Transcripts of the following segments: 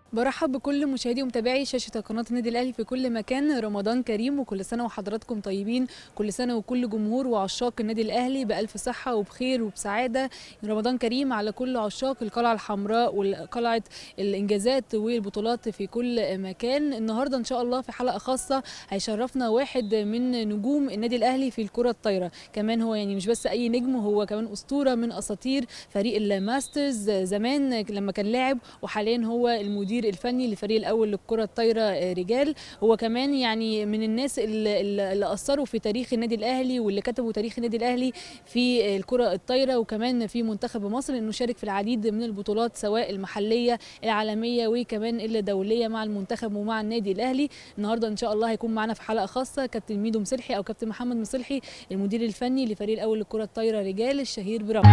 برحب بكل مشاهدي ومتابعي شاشة قناة النادي الأهلي في كل مكان رمضان كريم وكل سنة وحضراتكم طيبين كل سنة وكل جمهور وعشاق النادي الأهلي بألف صحة وبخير وبسعادة رمضان كريم على كل عشاق القلعة الحمراء وقلعة الإنجازات والبطولات في كل مكان النهاردة إن شاء الله في حلقة خاصة هيشرفنا واحد من نجوم النادي الأهلي في الكرة الطايرة كمان هو يعني مش بس أي نجم هو كمان أسطورة من أساطير فريق الماسترز زمان لما كان لاعب وحاليا هو المدير الفني للفريق الاول للكره الطايره رجال هو كمان يعني من الناس اللي, اللي اثروا في تاريخ النادي الاهلي واللي كتبوا تاريخ النادي الاهلي في الكره الطايره وكمان في منتخب مصر انه شارك في العديد من البطولات سواء المحليه العالميه وكمان الدوليه مع المنتخب ومع النادي الاهلي النهارده ان شاء الله هيكون معانا في حلقه خاصه كابتن ميدو مسلحي او كابتن محمد مسلحي المدير الفني لفريق الاول للكره الطايره رجال الشهير برامو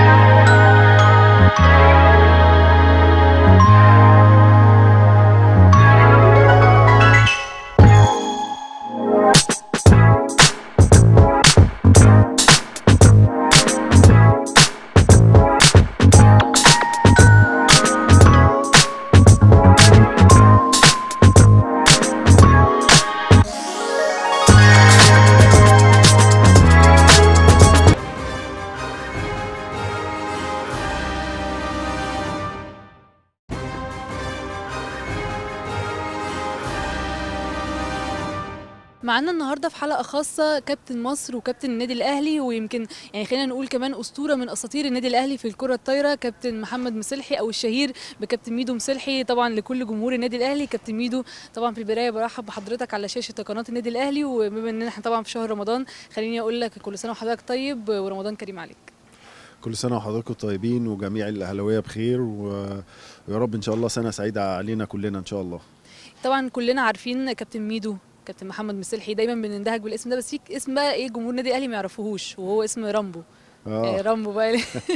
معانا النهارده في حلقه خاصه كابتن مصر وكابتن النادي الاهلي ويمكن يعني خلينا نقول كمان اسطوره من اساطير النادي الاهلي في الكره الطايره كابتن محمد مسلحي او الشهير بكابتن ميدو مسلحي طبعا لكل جمهور النادي الاهلي كابتن ميدو طبعا في البدايه برحب بحضرتك على شاشه قناه النادي الاهلي وبما ان احنا طبعا في شهر رمضان خليني اقول لك كل سنه وحضرتك طيب ورمضان كريم عليك كل سنه وحضراتكم طيبين وجميع الاهلاويه بخير ويا رب ان شاء الله سنه سعيده علينا كلنا ان شاء الله طبعا كلنا عارفين كابتن ميدو كابتن محمد مسلحي دايما بنندهج بالاسم ده بس في اسم بقى ايه جمهور النادي الاهلي ما يعرفوهوش وهو اسم رامبو آه. رامبو بقى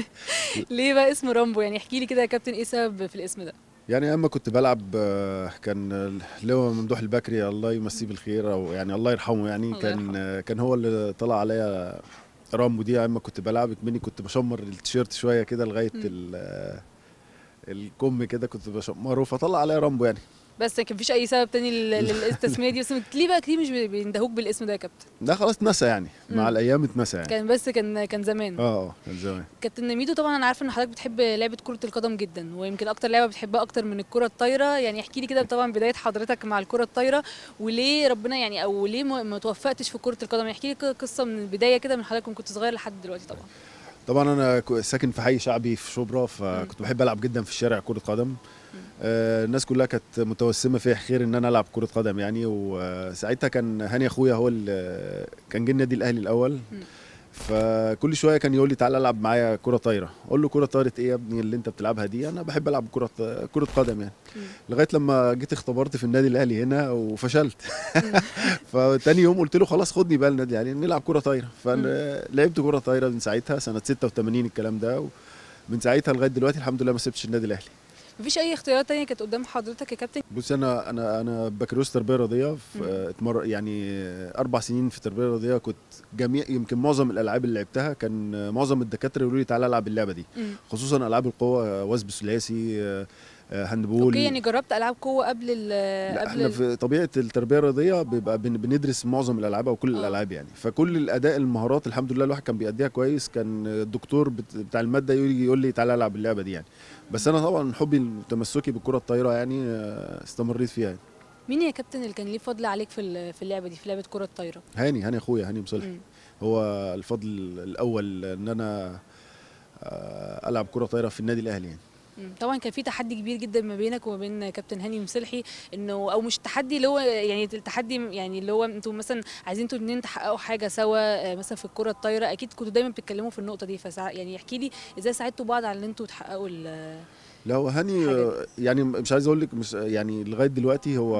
ليه بقى اسم رامبو يعني احكي لي كده يا كابتن ايه سبب في الاسم ده يعني اما كنت بلعب كان لواء ممدوح البكري الله يمسيه بالخير او يعني الله يرحمه يعني الله كان يرحمه. كان هو اللي طلع عليا رامبو دي اما كنت بلعب مني كنت بشمر التيشيرت شويه كده لغايه مم. ال- الكم كده كنت بشمره فطلع عليا رامبو يعني بس كان مفيش اي سبب تاني لل- للتسميه دي بس ليه بقى كتير مش بيندهوك بالاسم ده يا كابتن ده خلاص اتنسى يعني مم. مع الايام اتنسى يعني كان بس كان كان زمان اه اه كان زمان كابتن ميدو طبعا انا عارفه ان حضرتك بتحب لعبه كره القدم جدا ويمكن اكتر لعبه بتحبها اكتر من الكره الطايره يعني احكي لي كده طبعا بدايه حضرتك مع الكره الطايره وليه ربنا يعني او ليه ما ما توفقتش في كره القدم يعني احكي لي كده قصه من البدايه كده من حضرتك كنت صغير لحد دلوقتي طبعا طبعا انا كو- ساكن في حي شعبي في شبرا فكنت بحب العب جدا في الشارع كره قدم آه الناس كلها كانت متوسمه فيا خير ان انا العب كره قدم يعني وساعتها كان هاني اخويا هو اللي كان جه النادي الاهلي الاول مم. فكل شويه كان يقول لي تعالى العب معايا كره طايره اقول له كره طايره ايه يا ابني اللي انت بتلعبها دي انا بحب العب كره كره قدم يعني مم. لغايه لما جيت اختبرت في النادي الاهلي هنا وفشلت فتاني يوم قلت له خلاص خدني بقى النادي يعني نلعب كره طايره فلعبت كره طايره من ساعتها سنه 86 الكلام ده ومن ساعتها لغايه دلوقتي الحمد لله ما سبتش النادي الاهلي مفيش اي اختيارات تانية كانت قدام حضرتك يا كابتن بص انا انا انا بكالوريوس تربيه رياضيه مم. في اتمر يعني اربع سنين في التربيه الرياضيه كنت جميع يمكن معظم الالعاب اللي لعبتها كان معظم الدكاتره يقولوا لي تعالى العب اللعبه دي مم. خصوصا العاب القوه وثب ثلاثي آه، آه، هاندبول اوكي يعني جربت العاب قوه قبل ال لا قبل احنا ال- في طبيعه التربيه الرياضيه بيبقى بن- بندرس معظم الالعاب او كل آه. الالعاب يعني فكل الاداء المهارات الحمد لله الواحد كان بيأديها كويس كان الدكتور بت- بتاع الماده يجي يقول لي تعالى العب اللعبه دي يعني بس انا طبعا حبي وتمسكي بالكره الطايره يعني آه، استمريت فيها يعني. مين يا كابتن اللي كان ليه فضل عليك في ال- في اللعبه دي في لعبه كره الطايره هاني هاني اخويا هاني مصلحي مم. هو الفضل الاول ان انا آه، العب كره طايره في النادي الاهلي يعني مم. طبعا كان في تحدي كبير جدا ما بينك وما بين كابتن هاني مسلحي انه او مش تحدي اللي هو يعني التحدي يعني اللي هو انتوا مثلا عايزين انتوا الاثنين تحققوا حاجه سوا آه، مثلا في الكره الطايره اكيد كنتوا دايما بتتكلموا في النقطه دي فسع يعني احكي لي ازاي ساعدتوا بعض على ان انتوا تحققوا ال- لا هو هاني حاجة آه، يعني مش عايز اقول لك مش يعني لغايه دلوقتي هو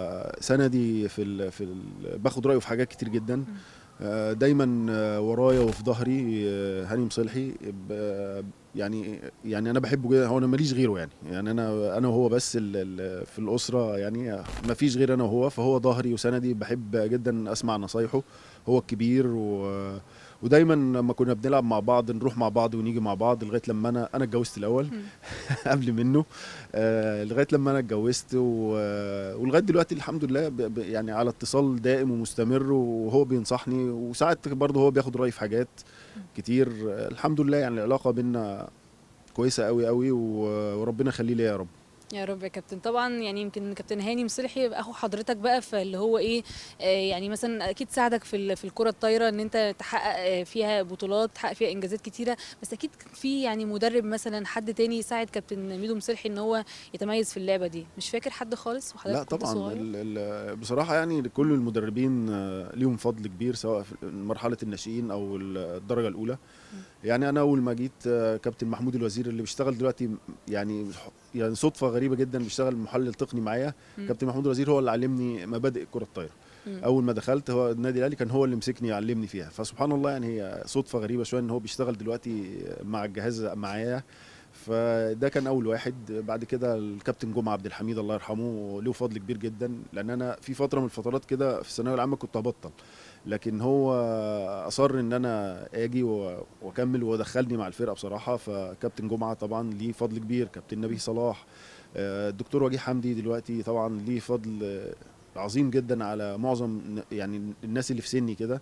سندي في ال في ال باخد رايه في حاجات كتير جدا آه، دايما آه، ورايا وفي ظهري آه، هاني مصلحي ب- يعني يعني انا بحبه جدا هو انا ماليش غيره يعني يعني انا انا وهو بس ال- ال- في الاسره يعني ما فيش غير انا وهو فهو ظهري وسندي بحب جدا اسمع نصايحه هو الكبير و ودايما لما كنا بنلعب مع بعض نروح مع بعض ونيجي مع بعض لغايه لما انا انا اتجوزت الاول مم. قبل منه آه لغايه لما انا اتجوزت و- آه، ولغايه دلوقتي الحمد لله ب- ب- يعني على اتصال دائم ومستمر وهو بينصحني وساعات برضه هو بياخد رايي في حاجات كتير آه، الحمد لله يعني العلاقه بينا كويسه قوي قوي و- وربنا يخليه ليا يا رب يا رب يا كابتن طبعا يعني يمكن كابتن هاني مصلحي يبقى اخو حضرتك بقى فاللي هو ايه آه يعني مثلا اكيد ساعدك في ال- في الكره الطايره ان انت تحقق آه، فيها بطولات تحقق فيها انجازات كتيره بس اكيد كان في يعني مدرب مثلا حد تاني يساعد كابتن ميدو مصلحي ان هو يتميز في اللعبه دي مش فاكر حد خالص وحضرتك لا كنت طبعا صغير؟ ال ال بصراحه يعني كل المدربين آه، ليهم فضل كبير سواء في مرحله الناشئين او الدرجه الاولى يعني انا اول ما جيت آه، كابتن محمود الوزير اللي بيشتغل دلوقتي يعني يعني صدفه غريبه جدا بيشتغل محلل تقني معايا مم. كابتن محمود الوزير هو اللي علمني مبادئ كره الطايره مم. اول ما دخلت هو النادي الاهلي كان هو اللي مسكني يعلمني فيها فسبحان الله يعني هي صدفه غريبه شويه ان هو بيشتغل دلوقتي مع الجهاز معايا فده كان اول واحد بعد كده الكابتن جمعه عبد الحميد الله يرحمه له فضل كبير جدا لان انا في فتره من الفترات كده في الثانويه العامه كنت هبطل لكن هو اصر ان انا اجي و- واكمل ودخلني مع الفرقه بصراحه فكابتن جمعه طبعا ليه فضل كبير كابتن نبي صلاح آه، الدكتور وجيه حمدي دلوقتي طبعا ليه فضل آه، عظيم جدا على معظم ن- يعني الناس اللي في سني كده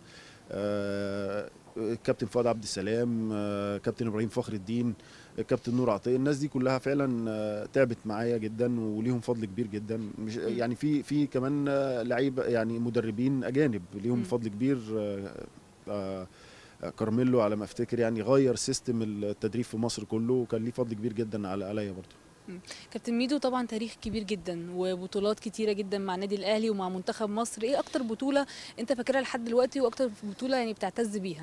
آه، كابتن فؤاد عبد السلام آه، كابتن ابراهيم فخر الدين كابتن نور عطيه الناس دي كلها فعلا آه، تعبت معايا جدا وليهم فضل كبير جدا مش يعني في في كمان آه، لعيبه يعني مدربين اجانب مم. ليهم فضل كبير آه، آه، كارميلو على ما افتكر يعني غير سيستم التدريب في مصر كله وكان ليه فضل كبير جدا على عليا برضه كابتن ميدو طبعا تاريخ كبير جدا وبطولات كتيره جدا مع النادي الاهلي ومع منتخب مصر ايه اكتر بطوله انت فاكرها لحد دلوقتي واكتر بطوله يعني بتعتز بيها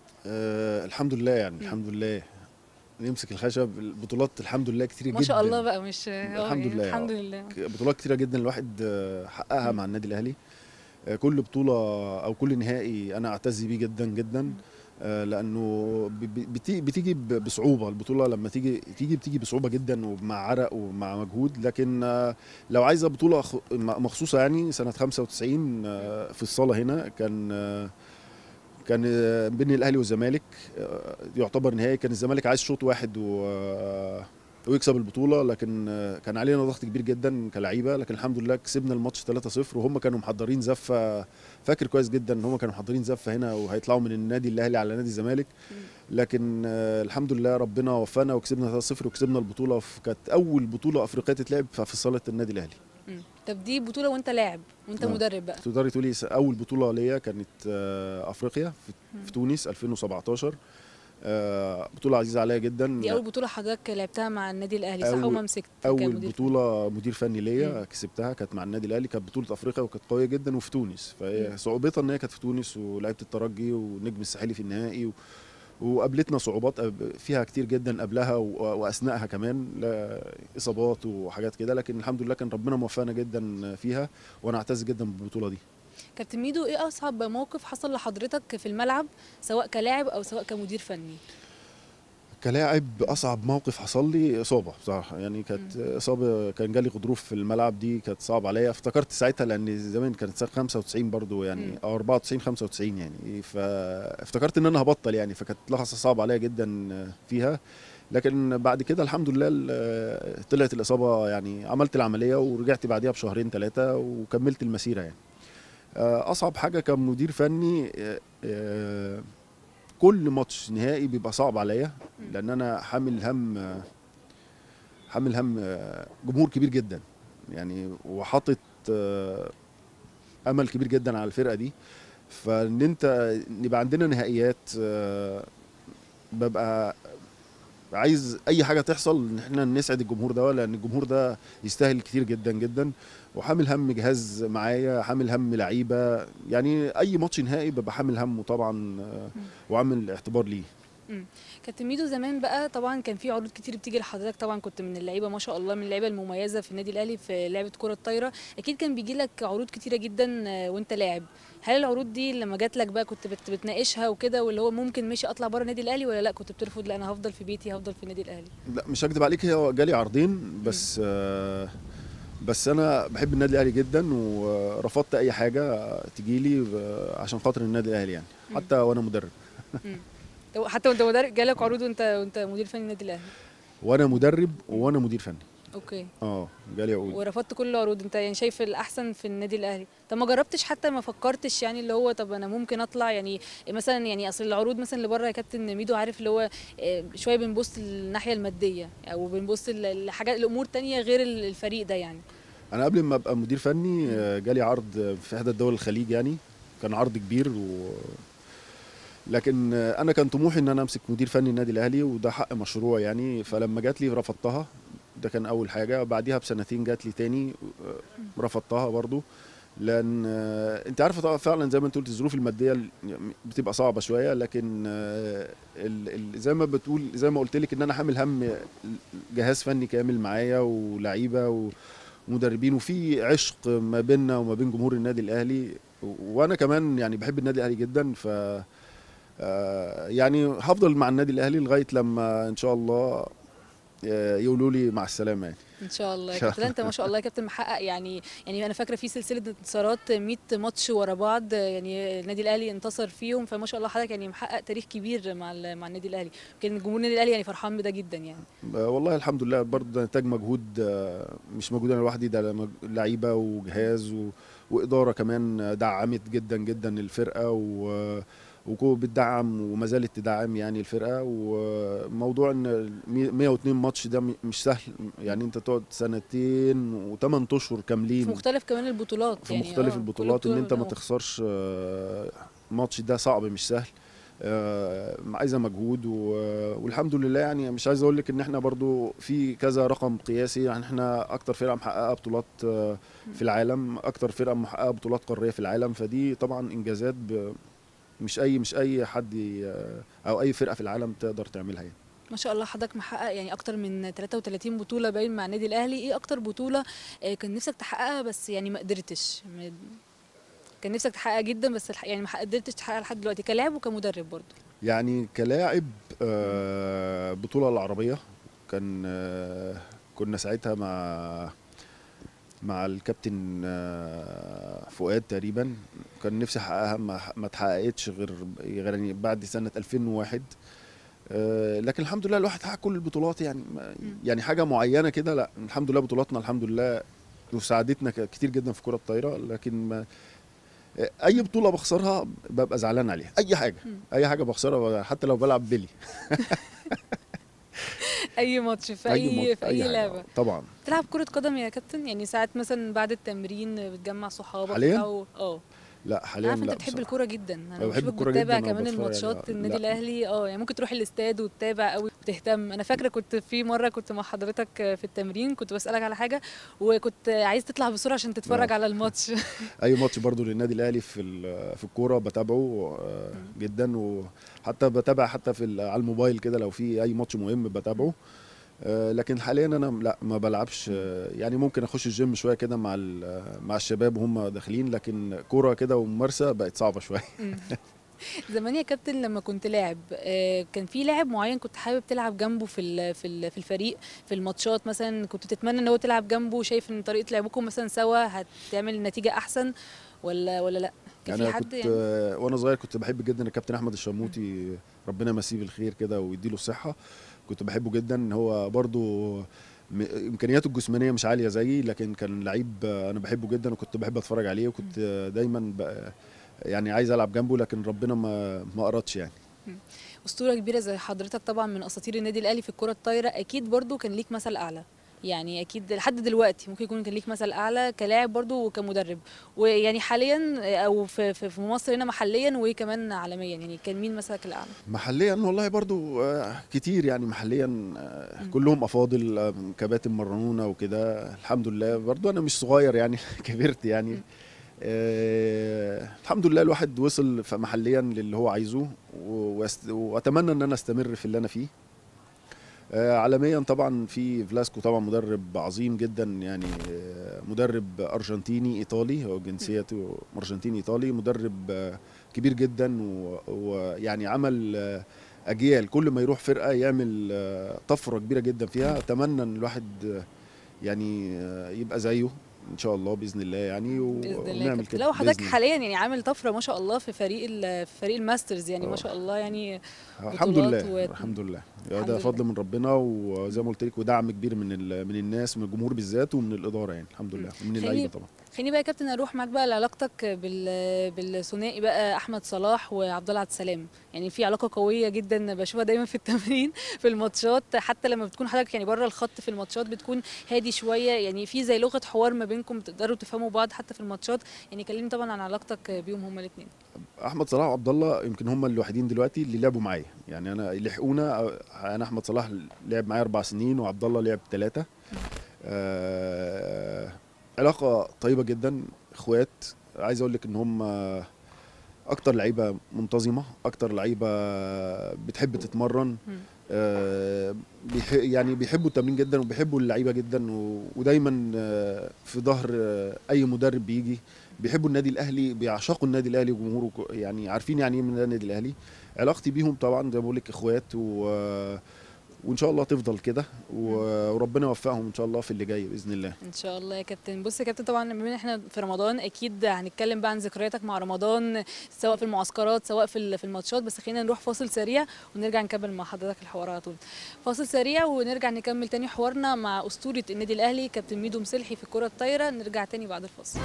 آه الحمد لله يعني مم. الحمد لله نمسك الخشب البطولات الحمد لله كتير جدا ما شاء الله بقى مش آه، الحمد يعني لله، الحمد آه. لله بطولات كتيره جدا الواحد آه، حققها مم. مع النادي الاهلي آه، كل بطوله او كل نهائي انا اعتز بيه جدا جدا آه، لانه ب- ب- بتي- بتيجي ب- بصعوبه البطوله لما تيجي تيجي بتيجي بصعوبه جدا ومع عرق ومع مجهود لكن آه، لو عايزه بطوله خ- م- مخصوصه يعني سنه 95 آه، في الصاله هنا كان آه، كان آه، بين الاهلي والزمالك آه، يعتبر نهائي كان الزمالك عايز شوط واحد و آه، ويكسب البطوله لكن آه، كان علينا ضغط كبير جدا كلعيبه لكن الحمد لله كسبنا الماتش 3-0 وهم كانوا محضرين زفه فاكر كويس جدا ان هم كانوا محضرين زفه هنا وهيطلعوا من النادي الاهلي على نادي الزمالك لكن آه، الحمد لله ربنا وفانا وكسبنا 3-0 وكسبنا البطوله في- كانت اول بطوله افريقيه تتلعب في في صاله النادي الاهلي مم. طب دي بطوله وانت لاعب وانت آه. مدرب بقى تقدري تقولي س- اول بطوله ليا كانت آه، افريقيا في, في تونس 2017 آه، بطوله عزيزه عليا جدا دي اول بطوله حضرتك لعبتها مع النادي الاهلي صح أول- وما مسكت اول كمدير بطوله مدير فني مم. ليا كسبتها كانت مع النادي الاهلي كانت بطوله افريقيا وكانت قويه جدا وفي تونس فهي مم. صعوبتها ان هي كانت في تونس ولعبت الترجي والنجم الساحلي في النهائي و... وقابلتنا صعوبات أب- فيها كتير جدا قبلها و... واثناءها كمان لا اصابات وحاجات كده لكن الحمد لله كان ربنا موفقنا جدا فيها وانا اعتز جدا بالبطوله دي كابتن ميدو ايه اصعب موقف حصل لحضرتك في الملعب سواء كلاعب او سواء كمدير فني كلاعب اصعب موقف حصل لي اصابه بصراحه يعني كانت اصابه كان جالي غضروف في الملعب دي كانت صعب عليا افتكرت ساعتها لان زمان كانت سنه 95 برضو يعني مم. او 94 95 يعني فافتكرت ان انا هبطل يعني فكانت لحظه صعبه عليا جدا فيها لكن بعد كده الحمد لله ال- طلعت الاصابه يعني عملت العمليه ورجعت بعديها بشهرين ثلاثه وكملت المسيره يعني اصعب حاجه كمدير فني آه، آه، كل ماتش نهائي بيبقى صعب عليا لان انا حامل هم حامل هم جمهور كبير جدا يعني وحاطط آه، امل كبير جدا على الفرقه دي فان انت نبقى عندنا نهائيات آه، ببقى عايز اي حاجه تحصل ان احنا نسعد الجمهور ده لان الجمهور ده يستاهل كتير جدا جدا وحامل هم جهاز معايا حامل هم لعيبه يعني اي ماتش نهائي ببقى حامل همه طبعا آه، وعامل اعتبار ليه كابتن ميدو زمان بقى طبعا كان في عروض كتير بتيجي لحضرتك طبعا كنت من اللعيبه ما شاء الله من اللعيبه المميزه في النادي الاهلي في لعبه كره الطايره اكيد كان بيجي لك عروض كتيره جدا آه، وانت لاعب هل العروض دي لما جات لك بقى كنت بت- بتناقشها وكده واللي هو ممكن ماشي اطلع بره النادي الاهلي ولا لا كنت بترفض لا انا هفضل في بيتي هفضل في النادي الاهلي لا مش هكدب عليك هي جالي عرضين بس آه بس انا بحب النادي الاهلي جدا ورفضت اي حاجه تجي لي عشان خاطر النادي الاهلي يعني مم. حتى وانا مدرب مم. طب حتى وانت مدرب جالك عروض وانت وانت مدير فني النادي الاهلي وانا مدرب وانا مدير فني اوكي اه جالي عقود ورفضت كل العروض انت يعني شايف الاحسن في النادي الاهلي طب ما جربتش حتى ما فكرتش يعني اللي هو طب انا ممكن اطلع يعني مثلا يعني اصل العروض مثلا اللي بره يا كابتن ميدو عارف اللي هو آه، شويه بنبص للناحيه الماديه او بنبص ل- لحاجات الامور تانية غير ال- الفريق ده يعني انا قبل ما ابقى مدير فني آه، جالي عرض في احدى الدول الخليج يعني كان عرض كبير و لكن آه، انا كان طموحي ان انا امسك مدير فني النادي الاهلي وده حق مشروع يعني فلما جات لي رفضتها ده كان اول حاجه بعديها بسنتين جات لي تاني آه، رفضتها برضو لان آه، انت عارفه طبعا فعلا زي ما انت قلت الظروف الماديه ال- بتبقى صعبه شويه لكن آه، ال- ال- زي ما بتقول زي ما قلت لك ان انا حامل هم جهاز فني كامل معايا ولعيبه و مدربين وفي عشق ما بيننا وما بين جمهور النادي الاهلي وانا كمان يعني بحب النادي الاهلي جدا ف آه، يعني هفضل مع النادي الاهلي لغايه لما ان شاء الله آه، يقولوا لي مع السلامه يعني ان شاء الله يا إن شاء كابتن لا، انت ما شاء الله يا كابتن محقق يعني يعني انا فاكره في سلسله انتصارات 100 ماتش ورا بعض يعني النادي الاهلي انتصر فيهم فما شاء الله حضرتك يعني محقق تاريخ كبير مع ال- مع النادي الاهلي يمكن جمهور النادي الاهلي يعني فرحان بده جدا يعني آه، والله الحمد لله برضه ده نتاج مجهود آه، مش مجهود انا لوحدي ده مج- لعيبه وجهاز و... واداره كمان دعمت جدا جدا الفرقه و وكو بتدعم وما زالت تدعم يعني الفرقه وموضوع ان ال 102 ماتش ده م- مش سهل يعني انت تقعد سنتين و8 اشهر في كاملين مختلف كمان البطولات في يعني مختلف آه، البطولات كل ان انت ما بطولة- تخسرش آه، ماتش ده صعب مش سهل آه، عايزه مجهود و- والحمد لله يعني مش عايز اقول لك ان احنا برضو في كذا رقم قياسي يعني احنا اكتر فرقه محققه بطولات آه، في العالم اكتر فرقه محققه بطولات قاريه في العالم فدي طبعا انجازات ب- مش اي مش اي حد ي- او اي فرقه في العالم تقدر تعملها يعني ما شاء الله حضرتك محقق يعني اكتر من 33 بطوله باين مع النادي الاهلي ايه اكتر بطوله آه، كان نفسك تحققها بس يعني ما قدرتش ما- كان نفسك تحققها جدا بس الح- يعني ما قدرتش تحققها لحد دلوقتي كلاعب وكمدرب برضه يعني كلاعب آه، بطولة العربية كان آه، كنا ساعتها مع مع الكابتن آه، فؤاد تقريبا كان نفسي احققها ما ما اتحققتش غير غير يعني بعد سنة 2001 آه، لكن الحمد لله الواحد حقق كل البطولات يعني ما- يعني حاجة معينة كده لا الحمد لله بطولاتنا الحمد لله وساعدتنا ك- كتير جدا في كرة الطايرة لكن ما اي بطولة بخسرها ببقى زعلان عليها اي حاجة مم. اي حاجه بخسرها حتى لو بلعب بيلي اي ماتش في اي, ماتش، في اي حاجة. لعبه طبعا تلعب كره قدم يا كابتن يعني ساعات مثلا بعد التمرين بتجمع صحابك حالياً؟ أو اه لا انا حاليا عارفه انت لا بتحب بصراحة. الكوره جدا انا أنا بحب بشوفك الكورة بتتابع جداً كمان وبتفرج الماتشات عليها. النادي لا. الاهلي اه يعني ممكن تروح الاستاد وتتابع قوي وتهتم انا فاكره كنت في مره كنت مع حضرتك في التمرين كنت بسالك على حاجه وكنت عايز تطلع بسرعه عشان تتفرج آه. على الماتش اي ماتش برضو للنادي الاهلي في ال- في الكوره بتابعه آه، جدا وحتى بتابع حتى في ال- على الموبايل كده لو في اي ماتش مهم بتابعه آه، لكن حاليا انا لا ما بلعبش آه، يعني ممكن اخش الجيم شويه كده مع ال- مع الشباب وهم داخلين لكن كوره كده وممارسه بقت صعبه شويه مم. زمان يا كابتن لما كنت لاعب آه، كان في لاعب معين كنت حابب تلعب جنبه في ال- في ال- في الفريق في الماتشات مثلا كنت تتمنى ان هو تلعب جنبه شايف ان طريقه لعبكم مثلا سوا هتعمل نتيجه احسن ولا ولا لا كان يعني في انا حد كنت يعني آه، وانا صغير كنت بحب جدا الكابتن احمد الشرموطي ربنا يمسيه بالخير كده ويديله الصحه كنت بحبه جدا هو برضو م- امكانياته الجسمانيه مش عاليه زيي لكن كان لعيب آه، انا بحبه جدا وكنت بحب اتفرج عليه وكنت آه، دايما ب- يعني عايز العب جنبه لكن ربنا ما ما اردش يعني اسطوره كبيره زي حضرتك طبعا من اساطير النادي الاهلي في الكره الطايره اكيد برضو كان ليك مثل اعلى يعني اكيد لحد دلوقتي ممكن يكون كان ليك مثل اعلى كلاعب برضو وكمدرب ويعني حاليا او في في في مصر هنا محليا وكمان عالميا يعني كان مين مثلك الاعلى محليا والله برضو آه، كتير يعني محليا آه، مم. كلهم افاضل آه، كباتن مرنونا وكده الحمد لله برضو انا مش صغير يعني كبرت يعني مم. آه الحمد لله الواحد وصل ف- محليا للي هو عايزه و- وأست- واتمنى ان انا استمر في اللي انا فيه آه عالميا طبعا في فلاسكو طبعا مدرب عظيم جدا يعني آه مدرب ارجنتيني ايطالي هو جنسيته ارجنتيني ايطالي مدرب آه كبير جدا و- ويعني عمل آه اجيال كل ما يروح فرقه يعمل آه طفره كبيره جدا فيها اتمنى ان الواحد آه يعني آه يبقى زيه ان شاء الله باذن الله يعني و- باذن الله يا ونعمل كابتن كده لو حضرتك بإذن الله. حاليا يعني عامل طفره ما شاء الله في فريق ال- في فريق الماسترز يعني ما آه. شاء الله يعني الحمد بطولات لله و- الحمد لله الحمد ده لله. فضل من ربنا وزي ما قلت لك ودعم كبير من ال- من الناس من الجمهور بالذات ومن الاداره يعني الحمد لله ومن خليني- اللعيبه طبعا خليني بقى يا كابتن اروح معاك بقى لعلاقتك بال بالثنائي بقى احمد صلاح وعبد الله عبد السلام يعني في علاقه قويه جدا بشوفها دايما في التمرين في الماتشات حتى لما بتكون حضرتك يعني بره الخط في الماتشات بتكون هادي شويه يعني في زي لغه حوار ما بينكم تقدروا تفهموا بعض حتى في الماتشات يعني كلمني طبعا عن علاقتك بيهم هما الاثنين احمد صلاح وعبد الله يمكن هم الوحيدين دلوقتي اللي لعبوا معايا يعني انا لحقونا انا احمد صلاح لعب معايا اربع سنين وعبد الله لعب ثلاثه آه علاقه طيبه جدا اخوات عايز اقول لك ان هم اكتر لعيبه منتظمه اكتر لعيبه بتحب تتمرن آه بيح يعني بيحبوا التمرين جدا وبيحبوا اللعيبه جدا و- ودايما آه في ظهر آه اي مدرب بيجي بيحبوا النادي الاهلي بيعشقوا النادي الاهلي وجمهوره ك- يعني عارفين يعني ايه من النادي الاهلي علاقتي بيهم طبعا زي ما بقول لك اخوات و وان شاء الله تفضل كده و- وربنا يوفقهم ان شاء الله في اللي جاي باذن الله ان شاء الله يا كابتن بص يا كابتن طبعا بما ان احنا في رمضان اكيد هنتكلم بقى عن ذكرياتك مع رمضان سواء في المعسكرات سواء في ال- في الماتشات بس خلينا نروح فاصل سريع ونرجع نكمل مع حضرتك الحوار على طول فاصل سريع ونرجع نكمل تاني حوارنا مع اسطوره النادي الاهلي كابتن ميدو مسلحي في الكره الطايره نرجع تاني بعد الفاصل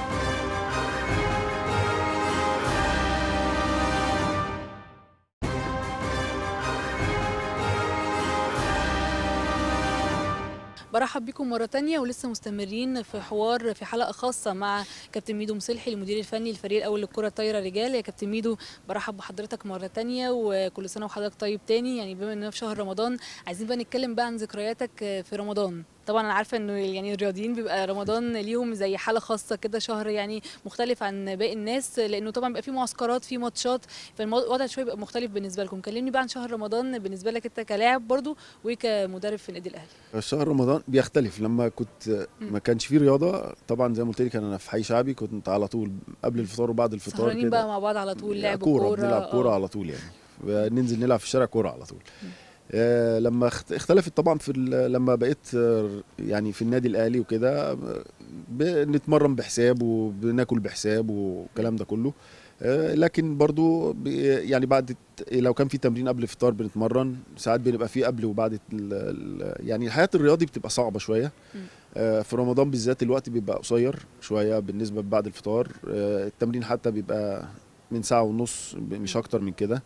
برحب بكم مرة تانية ولسه مستمرين في حوار في حلقة خاصة مع كابتن ميدو مسلحي المدير الفني للفريق الأول للكرة الطايرة رجال يا كابتن ميدو برحب بحضرتك مرة تانية وكل سنة وحضرتك طيب تاني يعني بما إننا في شهر رمضان عايزين بقى نتكلم بقى عن ذكرياتك في رمضان طبعا انا عارفه انه يعني الرياضيين بيبقى رمضان ليهم زي حاله خاصه كده شهر يعني مختلف عن باقي الناس لانه طبعا بيبقى في معسكرات في ماتشات فالوضع شويه بيبقى مختلف بالنسبه لكم كلمني بقى عن شهر رمضان بالنسبه لك انت كلاعب برضو وكمدرب في النادي الاهلي شهر رمضان بيختلف لما كنت ما كانش فيه رياضه طبعا زي ما قلت لك انا في حي شعبي كنت على طول قبل الفطار وبعد الفطار سهرانين بقى كده مع بعض على طول لعب كوره كوره بنلعب كوره آه. على طول يعني ننزل نلعب في الشارع كوره على طول آه، لما اخت- اختلفت طبعا في ال- لما بقيت آه، يعني في النادي الاهلي وكده آه، بنتمرن بحساب وبناكل بحساب والكلام ده كله آه، لكن برضو ب- يعني بعد الت- لو كان في تمرين قبل الفطار بنتمرن ساعات بنبقى في قبل وبعد ال- ال- يعني الحياه الرياضي بتبقى صعبه شويه مم. آه، في رمضان بالذات الوقت بيبقى قصير شويه بالنسبه بعد الفطار آه، التمرين حتى بيبقى من ساعه ونص ب- مش اكتر من كده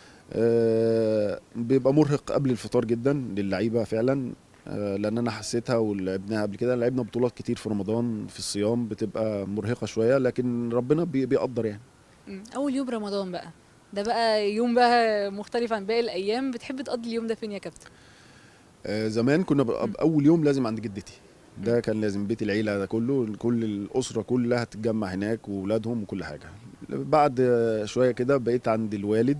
آه، بيبقى مرهق قبل الفطار جدا للعيبه فعلا آه، لان انا حسيتها ولعبناها قبل كده لعبنا بطولات كتير في رمضان في الصيام بتبقى مرهقه شويه لكن ربنا بي- بيقدر يعني مم. اول يوم رمضان بقى ده بقى يوم بقى مختلف عن باقي الايام بتحب تقضي اليوم ده فين يا كابتن آه، زمان كنا بقى اول يوم لازم عند جدتي ده كان لازم بيت العيله ده كله كل الاسره كلها تتجمع هناك واولادهم وكل حاجه بعد آه، شويه كده بقيت عند الوالد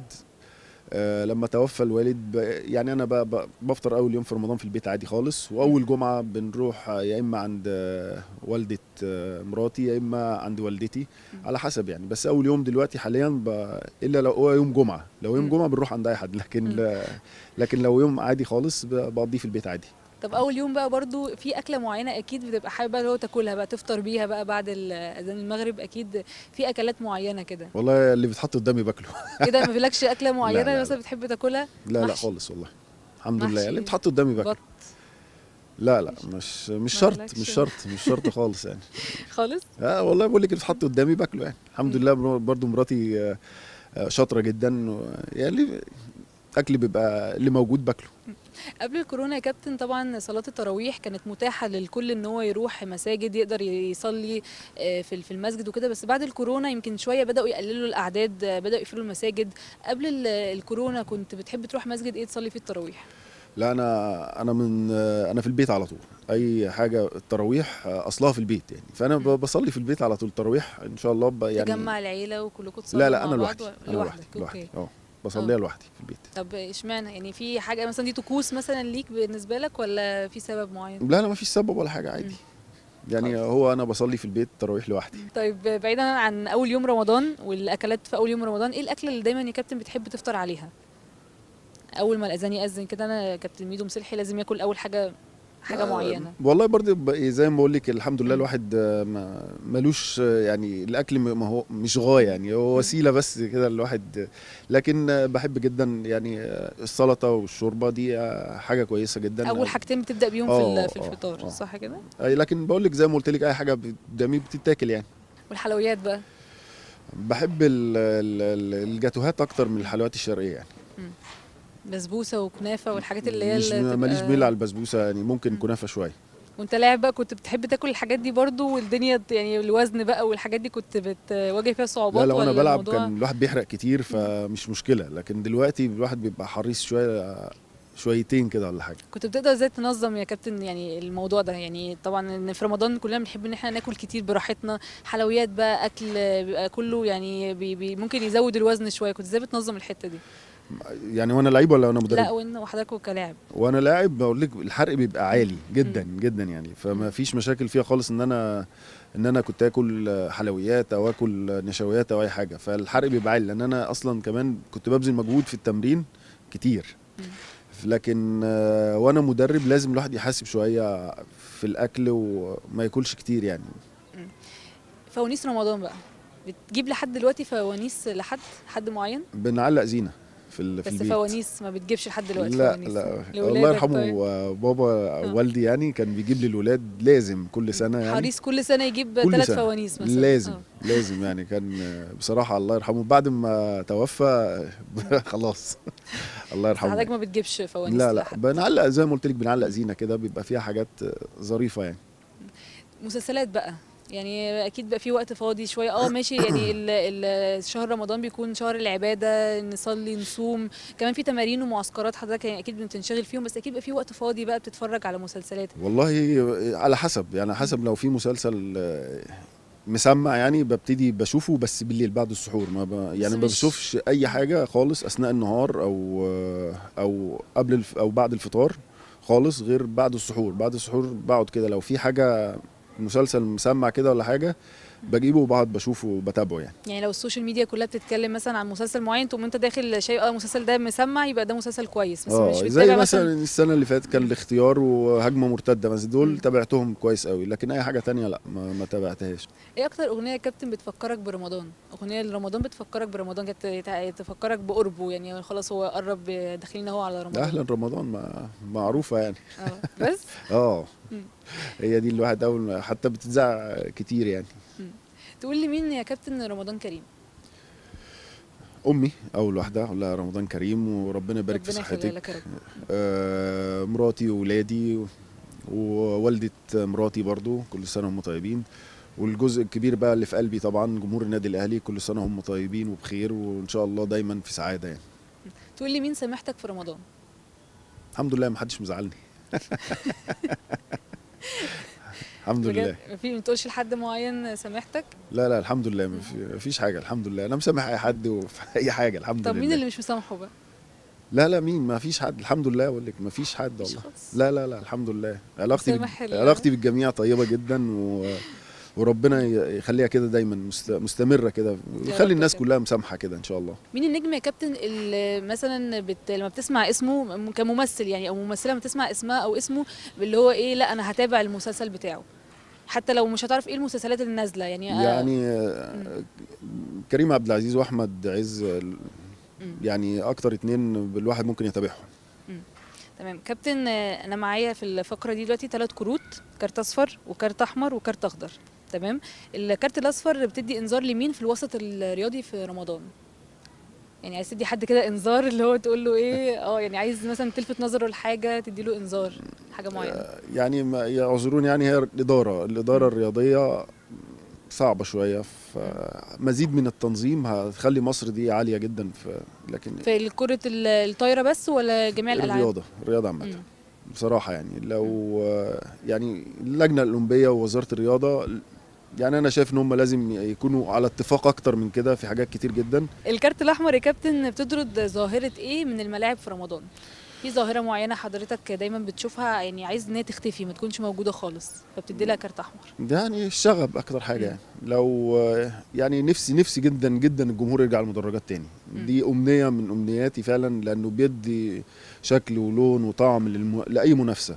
آه، لما توفى الوالد ب- يعني انا ب- ب- بفطر اول يوم في رمضان في البيت عادي خالص واول جمعه بنروح آه، يا اما عند آه، والده آه، مراتي يا اما عند والدتي على حسب يعني بس اول يوم دلوقتي حاليا ب... الا لو هو يوم جمعه لو يوم مم. جمعه بنروح عند اي حد لكن مم. لا لكن لو يوم عادي خالص ب- بقضيه في البيت عادي طب اول يوم بقى برضو في اكله معينه اكيد بتبقى حابب بقى اللي هو تاكلها بقى تفطر بيها بقى بعد ال- اذان المغرب اكيد في اكلات معينه كده والله اللي بيتحط قدامي باكله كده ما فيلكش اكله معينه لا، لا. مثلا بتحب تاكلها لا لا محشي. خالص والله الحمد محشي. لله اللي بيتحط قدامي باكله بط لا لا مش مش ما شرط قالكش. مش شرط مش شرط خالص يعني خالص اه والله بقول لك اللي بيتحط قدامي باكله يعني الحمد لله بر- برضو مراتي آه، آه، شاطره جدا و- يعني اكل بيبقى اللي موجود باكله قبل الكورونا يا كابتن طبعا صلاة التراويح كانت متاحة للكل ان هو يروح مساجد يقدر يصلي آه، في في المسجد وكده بس بعد الكورونا يمكن شوية بدأوا يقللوا الأعداد آه، بدأوا يقفلوا المساجد قبل ال- الكورونا كنت بتحب تروح مسجد ايه تصلي فيه التراويح لا انا انا من آه، انا في البيت على طول اي حاجه التراويح آه، اصلها في البيت يعني فانا ب- بصلي في البيت على طول التراويح ان شاء الله ب- يعني تجمع العيلة وكلكم تصلوا لا لا مع انا بعض لوحدي و- انا لوحدك لوحدي لوحدي اوكي اه بصليها لوحدي في البيت طب اشمعنى يعني في حاجة مثلا دي طقوس مثلا ليك بالنسبة لك ولا في سبب معين لا لا ما فيش سبب ولا حاجه عادي يعني خالص. هو انا بصلي في البيت تراويح لوحدي طيب بعيدا عن اول يوم رمضان والاكلات في اول يوم رمضان ايه الاكله اللي دايما يا كابتن بتحب تفطر عليها اول ما الاذان ياذن كده انا كابتن ميدو مسلحي لازم ياكل اول حاجه حاجه معينه والله برضه ب- زي ما بقول لك الحمد لله مم. الواحد آه، ما ملوش آه، يعني الاكل م- ما هو مش غايه يعني هو وسيله بس كده الواحد لكن آه، بحب جدا يعني آه، السلطه والشوربه دي آه، حاجه كويسه جدا اول حاجتين بتبدا بيهم في آه، ال- في آه، الفطار آه. صح كده أي لكن بقول لك زي ما قلت لك اي حاجه قدامي بتتاكل يعني والحلويات بقى بحب ال- ال- ال- الجاتوهات اكتر من الحلويات الشرقيه يعني بسبوسه وكنافه والحاجات اللي هي مش اللي ماليش تبقى- ميل على البسبوسه يعني ممكن مم. كنافه شويه وانت لاعب بقى كنت بتحب تاكل الحاجات دي برضو والدنيا ت- يعني الوزن بقى والحاجات دي كنت بتواجه فيها صعوبات لا لو انا ولا بلعب الموضوع كان الواحد بيحرق كتير فمش مشكله لكن دلوقتي الواحد بيبقى حريص شويه شويتين كده ولا حاجه كنت بتقدر ازاي تنظم يا كابتن يعني الموضوع ده يعني طبعا ان في رمضان كلنا بنحب ان احنا ناكل كتير براحتنا حلويات بقى اكل بيبقى كله يعني بي بي ممكن يزود الوزن شويه كنت ازاي بتنظم الحته دي يعني وانا لعيب ولا وانا لا مدرب وان وحضرتك كلاعب وانا لاعب بقول لك الحرق بيبقى عالي جدا مم. جدا يعني فما مم. فيش مشاكل فيها خالص ان انا ان انا كنت اكل حلويات او اكل نشويات او اي حاجه فالحرق بيبقى عالي لان انا اصلا كمان كنت ببذل مجهود في التمرين كتير مم. لكن آه، وانا مدرب لازم الواحد يحاسب شويه في الاكل وما ياكلش كتير يعني فوانيس رمضان بقى بتجيب لحد دلوقتي فوانيس لحد حد معين بنعلق زينه في ال- في بس البيت فوانيس ما بتجيبش لحد دلوقتي لا فوانيس لا الله لولادك يرحمه طيب. آه، بابا آه. والدي يعني كان بيجيب لي الولاد لازم كل سنه يعني حريص كل سنه يجيب كل ثلاث سنة. فوانيس مثلا لازم آه. لازم يعني كان آه، بصراحه الله يرحمه بعد ما توفى خلاص الله بس حضرتك يرحمه ما بتجيبش فوانيس لا لا لحد. بنعلق زي ما قلت لك بنعلق زينه كده بيبقى فيها حاجات آه، ظريفه يعني مسلسلات بقى يعني اكيد بقى في وقت فاضي شويه اه ماشي يعني ال- ال- شهر رمضان بيكون شهر العباده نصلي نصوم كمان في تمارين ومعسكرات حضرتك يعني اكيد بتنشغل فيهم بس اكيد بقى في وقت فاضي بقى بتتفرج على مسلسلات والله على حسب يعني حسب لو في مسلسل آه، مسمع يعني ببتدي بشوفه بس بالليل بعد السحور ما ب... يعني ما مش- بشوفش اي حاجه خالص اثناء النهار او آه، او قبل الف... او بعد الفطار خالص غير بعد السحور بعد السحور بقعد كده لو في حاجه مسلسل مسمع كده ولا حاجه بجيبه وبقعد بشوفه وبتابعه يعني يعني لو السوشيال ميديا كلها بتتكلم مثلا عن مسلسل معين تقوم انت داخل شايف اه المسلسل ده مسمع يبقى ده مسلسل كويس بس مش اه بتتابع زي مثلا السنه اللي فاتت كان الاختيار وهجمه مرتده بس مم. دول تابعتهم كويس قوي لكن اي حاجه تانية لا ما, ما تابعتهاش ايه اكتر اغنيه يا كابتن بتفكرك برمضان اغنيه لرمضان بتفكرك برمضان كانت تع- تفكرك بقربه يعني خلاص هو قرب داخلين اهو على رمضان اهلا رمضان ما معروفه يعني اه بس اه مم. هي دي الواحد اول ما- حتى بتتذاع كتير يعني تقول لي مين يا كابتن رمضان كريم امي اول واحده اقول لها رمضان كريم وربنا يبارك في ربنا يخليها صحتك لك يا رب آه مراتي وولادي و- ووالده مراتي برضو كل سنه وهم طيبين والجزء الكبير بقى اللي في قلبي طبعا جمهور النادي الاهلي كل سنه هم طيبين وبخير وان شاء الله دايما في سعاده يعني تقول لي مين سامحتك في رمضان الحمد لله ما حدش مزعلني الحمد لله بجد في ما تقولش لحد معين سامحتك لا لا الحمد لله ما في- ما فيش حاجه الحمد لله انا مسامح اي حد وفي اي حاجه الحمد طب لله مين اللي مش مسامحه بقى لا لا مين ما فيش حد الحمد لله اقول لك ما فيش حد مفيش والله خالص؟ لا لا لا الحمد لله علاقتي بال... مسامح ال- علاقتي بالجميع طيبه جدا و... وربنا ي- يخليها كده دايما مست... مستمره كده رب ويخلي الناس كده. كلها مسامحه كده ان شاء الله مين النجم يا كابتن اللي مثلا بت... لما بتسمع اسمه م- كممثل يعني او ممثله لما تسمع اسمها او اسمه اللي هو ايه لا انا هتابع المسلسل بتاعه حتى لو مش هتعرف ايه المسلسلات اللي نازله يعني آه، يعني آه، كريم عبد العزيز واحمد عز ال- مم. يعني اكتر اتنين الواحد ممكن يتابعهم تمام كابتن آه، انا معايا في الفقره دي دلوقتي ثلاث كروت كارت اصفر وكارت احمر وكارت اخضر تمام الكارت الاصفر بتدي انذار لمين في الوسط الرياضي في رمضان يعني عايز تدي حد كده انذار اللي هو تقول له ايه اه يعني عايز مثلا تلفت نظره لحاجه تدي له انذار حاجه معينه يعني ما يعذروني يعني هي الاداره الاداره الرياضيه صعبه شويه فمزيد من التنظيم هتخلي مصر دي عاليه جدا في لكن في كرة ال- الطايرة بس ولا جميع الألعاب؟ الرياضه الرياضه عامه مم. بصراحه يعني لو يعني اللجنه الاولمبيه ووزاره الرياضه يعني انا شايف ان هم لازم يكونوا على اتفاق اكتر من كده في حاجات كتير جدا الكارت الأحمر يا كابتن بتطرد ظاهرة إيه من الملاعب في رمضان؟ في ظاهرة معينة حضرتك دايما بتشوفها يعني عايز إن هي تختفي ما تكونش موجودة خالص فبتدي لها كارت أحمر ده يعني الشغب اكتر حاجه مم. يعني لو يعني نفسي نفسي جدا جدا الجمهور يرجع المدرجات تاني مم. دي امنيه من امنياتي فعلا لانه بيدي شكل ولون وطعم للم... لاي منافسه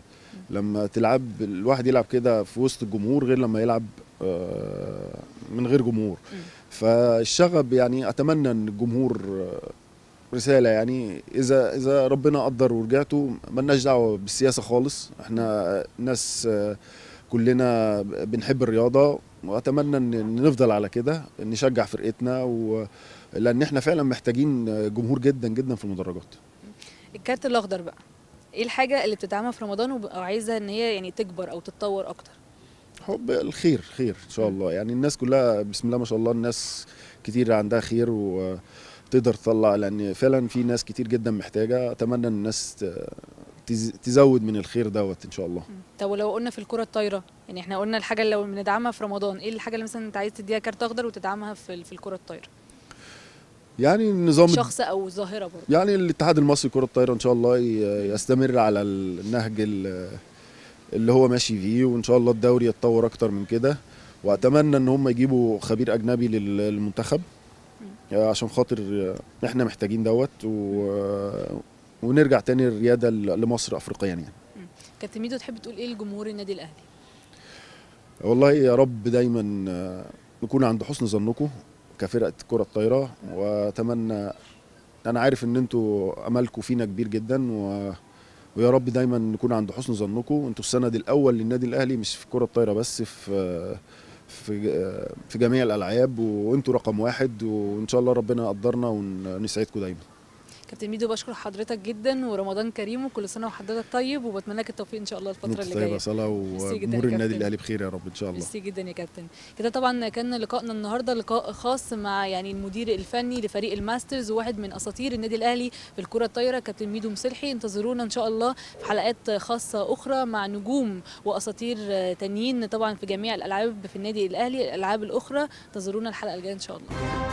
لما تلعب الواحد يلعب كده في وسط الجمهور غير لما يلعب آه، من غير جمهور مم. فالشغب يعني اتمنى ان الجمهور آه، رساله يعني اذا اذا ربنا قدر ورجعتوا ملناش دعوه بالسياسه خالص احنا ناس آه، كلنا بنحب الرياضه واتمنى ان إن نفضل على كده نشجع فرقتنا و لان احنا فعلا محتاجين جمهور جدا جدا في المدرجات الكارت الاخضر بقى ايه الحاجه اللي بتدعمها في رمضان وبقى عايزه ان هي يعني تكبر او تتطور اكتر حب الخير خير ان شاء الله يعني الناس كلها بسم الله ما شاء الله الناس كتير عندها خير وتقدر تطلع لان فعلا في ناس كتير جدا محتاجه اتمنى ان الناس ت- تز- تزود من الخير دوت ان شاء الله طب ولو قلنا في الكره الطايره يعني احنا قلنا الحاجه اللي لو بندعمها في رمضان ايه الحاجه اللي مثلا انت عايز تديها كارت اخضر وتدعمها في في الكره الطايره يعني النظام شخص او ظاهره برضه يعني الاتحاد المصري لكرة الطايرة ان شاء الله ي- يستمر على النهج ال- اللي هو ماشي فيه وان شاء الله الدوري يتطور اكتر من كده واتمنى ان هم يجيبوا خبير اجنبي لل- للمنتخب عشان خاطر احنا محتاجين دوت و... ونرجع تاني الرياده ل- لمصر افريقيا يعني كابتن ميدو تحب تقول ايه لجمهور النادي الاهلي والله يا رب دايما آه، نكون عند حسن ظنكم كفرقه كره الطايره واتمنى انا عارف ان انتوا املكم فينا كبير جدا و... ويا رب دايما نكون عند حسن ظنكم انتوا السند الاول للنادي الاهلي مش في كره الطايره بس في في في جميع الالعاب وانتوا رقم واحد وان شاء الله ربنا يقدرنا ونسعدكم دايما كابتن ميدو بشكر حضرتك جدا ورمضان كريم وكل سنه وحضرتك طيب وبتمنى لك التوفيق ان شاء الله الفتره نقطة اللي طيبة جايه صلاة ميرسي جدا يا وجمهور النادي كابتن. الاهلي بخير يا رب ان شاء الله ميرسي جدا يا كابتن كده طبعا كان لقائنا النهارده لقاء خاص مع يعني المدير الفني لفريق الماسترز وواحد من اساطير النادي الاهلي في الكره الطايره كابتن ميدو مصلحي انتظرونا ان شاء الله في حلقات خاصه اخرى مع نجوم واساطير آه، تانيين طبعا في جميع الالعاب في النادي الاهلي الالعاب الاخرى انتظرونا الحلقه الجايه ان شاء الله